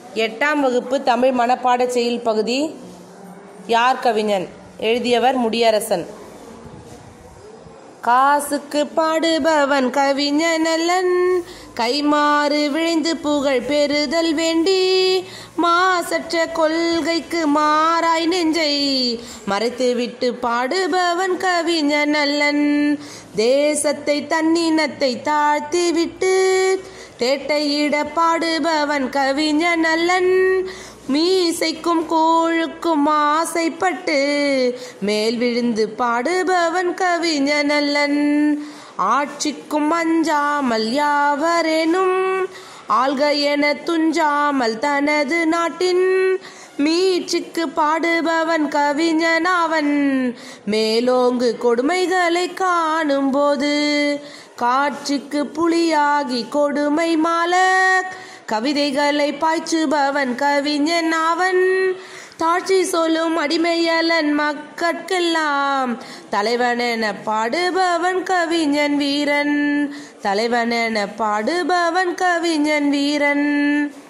எட்டாம் வகுப்பு தமிழ் மனப்பாடச் செய்யுள் பகுதி யார் கவிஞன் எழுதியவர் முடியரசன் காசுக்கு பாடுபவன் கவிஞனல்லன் கைமாறு விழைந்து புகழ் பெறுதல் வேண்டி மாசற்ற கொள்கைக்கு மாறாய் நெஞ்சை மறைத்துவிட்டு பாடுபவன் கவிஞனல்லன் தேசத்தை தன்னினத்தை தாழ்த்திவிட்டு தேட்டையிட பாடுபவன் கவிஞனல்லன் மீசைக்கும் கோழுக்கும் ஆசைப்பட்டு மேல் விழுந்து பாடுபவன் கவிஞனல்லன் ஆட்சிக்கும் அஞ்சாமல் யாவரேனும் ஆள்க என துஞ்சாமல் தனது நாட்டின் மீட்சிக்கு பாடுபவன் கவிஞனாவன் மேலோங்கு கொடுமைகளை காணும்போது காட்சிக்கு புலியாகி கொடுமை மால கவிதைகளை பாய்ச்சுபவன் கவிஞன் அவன் தாட்சி சொல்லும் அடிமையலன் மக்கட்கெல்லாம் தலைவனென பாடுபவன் கவிஞன் வீரன் தலைவனென பாடுபவன் கவிஞன் வீரன்